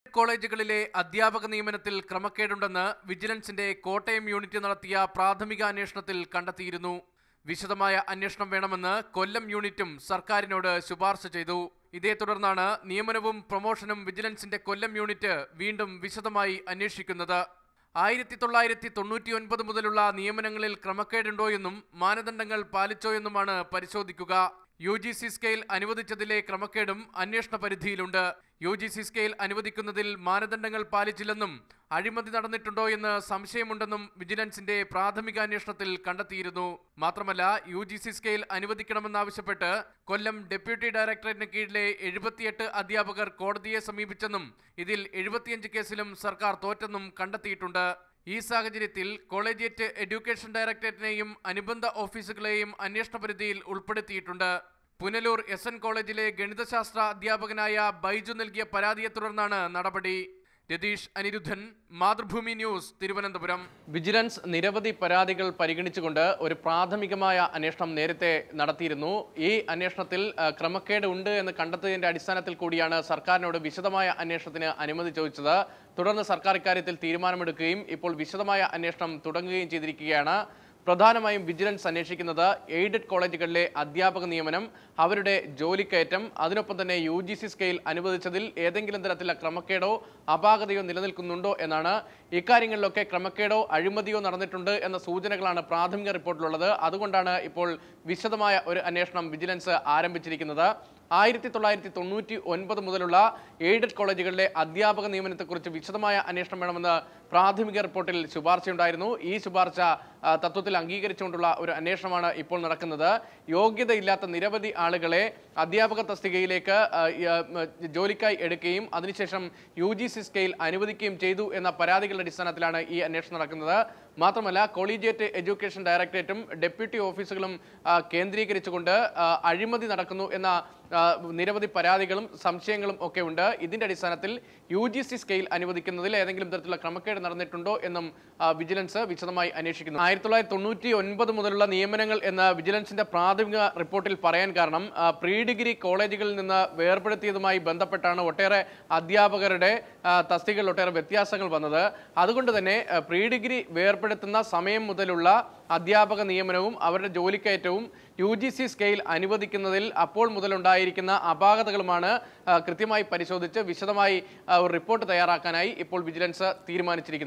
കോളേജുകളിലെ അധ്യാപക നിയമനത്തിൽ ക്രമക്കേടുണ്ടെന്ന് വിജിലൻസിന്റെ കോട്ടയം യൂണിറ്റ് നടത്തിയ പ്രാഥമിക അന്വേഷണത്തിൽ കണ്ടെത്തിയിരുന്നു വിശദമായ അന്വേഷണം വേണമെന്ന് കൊല്ലം യൂണിറ്റും സർക്കാരിനോട് ശുപാർശ ചെയ്തു ഇതേ തുടർന്നാണ് നിയമനവും പ്രൊമോഷനും വിജിലൻസിന്റെ കൊല്ലം യൂണിറ്റ് വീണ്ടും വിശദമായി അന്വേഷിക്കുന്നത് ആയിരത്തി തൊള്ളായിരത്തി തൊണ്ണൂറ്റി ഒൻപത് മുതലുള്ള നിയമനങ്ങളിൽ ക്രമക്കേടുണ്ടോ എന്നും മാനദണ്ഡങ്ങൾ പാലിച്ചോ എന്നുമാണ് പരിശോധിക്കുക യു ജി സി സ്കെയിൽ അനുവദിച്ചതിലെ ക്രമക്കേടും അന്വേഷണ പരിധിയിലുണ്ട് യു ജി സി സ്കെയിൽ അനുവദിക്കുന്നതിൽ മാനദണ്ഡങ്ങൾ പാലിച്ചില്ലെന്നും അഴിമതി നടന്നിട്ടുണ്ടോ എന്ന് സംശയമുണ്ടെന്നും വിജിലൻസിന്റെ പ്രാഥമിക അന്വേഷണത്തിൽ കണ്ടെത്തിയിരുന്നു മാത്രമല്ല യു ജി സി സ്കെയിൽ അനുവദിക്കണമെന്നാവശ്യപ്പെട്ട് കൊല്ലം ഡെപ്യൂട്ടി ഡയറക്ടറേറ്റിന് കീഴിലെ എഴുപത്തിയെട്ട് അധ്യാപകർ കോടതിയെ സമീപിച്ചെന്നും ഇതിൽ എഴുപത്തിയഞ്ച് കേസിലും സർക്കാർ തോറ്റെന്നും കണ്ടെത്തിയിട്ടുണ്ട് ഈ സാഹചര്യത്തിൽ കോളേജിയറ്റ് എഡ്യൂക്കേഷൻ ഡയറക്ടറേറ്റിനെയും അനുബന്ധ ഓഫീസുകളെയും അന്വേഷണ പരിധിയിൽ ഉൾപ്പെടുത്തിയിട്ടുണ്ട് പുനലൂർ എസ് എൻ കോളേജിലെ ഗണിതശാസ്ത്ര അധ്യാപകനായ ബൈജു നൽകിയ പരാതിയെ തുടർന്നാണ് നടപടി രതീഷ് അനിരുദ്ധൻ മാതൃഭൂമി ന്യൂസ് തിരുവനന്തപുരം വിജിലൻസ് നിരവധി പരാതികൾ പരിഗണിച്ചുകൊണ്ട് ഒരു പ്രാഥമികമായ അന്വേഷണം നേരത്തെ നടത്തിയിരുന്നു ഈ അന്വേഷണത്തിൽ ആ, ക്രമക്കേട് ഉണ്ട് എന്ന് കണ്ടെത്തിയതിന്റെ അടിസ്ഥാനത്തിൽ കൂടിയാണ് സർക്കാരിനോട് വിശദമായ അന്വേഷണത്തിന് അനുമതി ചോദിച്ചത് തുടർന്ന് സർക്കാർ ഇക്കാര്യത്തിൽ തീരുമാനമെടുക്കുകയും ഇപ്പോൾ വിശദമായ അന്വേഷണം തുടങ്ങുകയും ചെയ്തിരിക്കുകയാണ് പ്രധാനമായും വിജിലൻസ് അന്വേഷിക്കുന്നത് എയ്ഡഡ് കോളേജുകളിലെ അധ്യാപക നിയമനം അവരുടെ ജോലിക്കയറ്റം അതിനൊപ്പം തന്നെ യു ജി സി സ്കെയിൽ അനുവദിച്ചതിൽ ഏതെങ്കിലും തരത്തിലുള്ള ക്രമക്കേടോ അപാകതയോ നിലനിൽക്കുന്നുണ്ടോ എന്നാണ് ഇക്കാര്യങ്ങളിലൊക്കെ ക്രമക്കേടോ അഴിമതിയോ നടന്നിട്ടുണ്ട് എന്ന സൂചനകളാണ് പ്രാഥമിക റിപ്പോർട്ടിലുള്ളത് അതുകൊണ്ടാണ് ഇപ്പോൾ വിശദമായ ഒരു അന്വേഷണം വിജിലൻസ് ആരംഭിച്ചിരിക്കുന്നത് ആയിരത്തി തൊള്ളായിരത്തി തൊണ്ണൂറ്റി ഒൻപത് മുതലുള്ള എയ്ഡഡ് കോളേജുകളിലെ അധ്യാപക നിയമനത്തെക്കുറിച്ച് വിശദമായ അന്വേഷണം വേണമെന്ന് പ്രാഥമിക റിപ്പോർട്ടിൽ ശുപാർശയുണ്ടായിരുന്നു ഈ ശുപാർശ ആ, തത്വത്തിൽ അംഗീകരിച്ചുകൊണ്ടുള്ള ഒരു അന്വേഷണമാണ് ഇപ്പോൾ നടക്കുന്നത് യോഗ്യതയില്ലാത്ത നിരവധി ആളുകളെ അധ്യാപക തസ്തികയിലേക്ക് ആ, ഈ, ആ, മ, ജോലിക്കായി എടുക്കുകയും അതിനുശേഷം യു ജി സി സ്കെയിൽ അനുവദിക്കുകയും ചെയ്തു എന്ന പരാതികളുടെ അടിസ്ഥാനത്തിലാണ് ഈ അന്വേഷണം നടക്കുന്നത് മാത്രമല്ല കോളീജിയറ്റ് എഡ്യൂക്കേഷൻ ഡയറക്ടറേറ്റും ഡെപ്യൂട്ടി ഓഫീസുകളും ആ, കേന്ദ്രീകരിച്ചുകൊണ്ട് ആ, അഴിമതി നടക്കുന്നു എന്ന ആ, നിരവധി പരാതികളും സംശയങ്ങളും ഒക്കെ ഉണ്ട് ഇതിന്റെ അടിസ്ഥാനത്തിൽ യു ജി സി സ്കെയിൽ അനുവദിക്കുന്നതിൽ ഏതെങ്കിലും തരത്തിലുള്ള ക്രമക്കേട് നടന്നിട്ടുണ്ടോ എന്നും ആ, വിജിലൻസ് വിശദമായി അന്വേഷിക്കുന്നു ആയിരത്തി തൊള്ളായിരത്തി തൊണ്ണൂറ്റി ഒൻപത് മുതലുള്ള നിയമനങ്ങൾ എന്ന വിജിലൻസിന്റെ പ്രാഥമിക റിപ്പോർട്ടിൽ പറയാൻ കാരണം ആ, പ്രീ ഡിഗ്രി കോളേജുകളിൽ നിന്ന് വേർപെടുത്തിയതുമായി ബന്ധപ്പെട്ടാണ് ഒട്ടേറെ അധ്യാപകരുടെ ആ, തസ്തികകളിൽ ഒട്ടേറെ വ്യത്യാസങ്ങൾ വന്നത് അതുകൊണ്ട് തന്നെ ആ, പ്രീ ഡിഗ്രി വേർപെടുത്തുന്ന സമയം മുതലുള്ള അധ്യാപക നിയമനവും അവരുടെ ജോലിക്കയറ്റവും യു ജി സി സ്കെയിൽ അനുവദിക്കുന്നതിൽ അപ്പോൾ മുതലുണ്ടായിരിക്കുന്ന അപാകതകളുമാണ് ആ, കൃത്യമായി പരിശോധിച്ച് വിശദമായി ആ, ഒരു റിപ്പോർട്ട് തയ്യാറാക്കാനായി ഇപ്പോൾ വിജിലൻസ് തീരുമാനിച്ചിരിക്കുന്നത്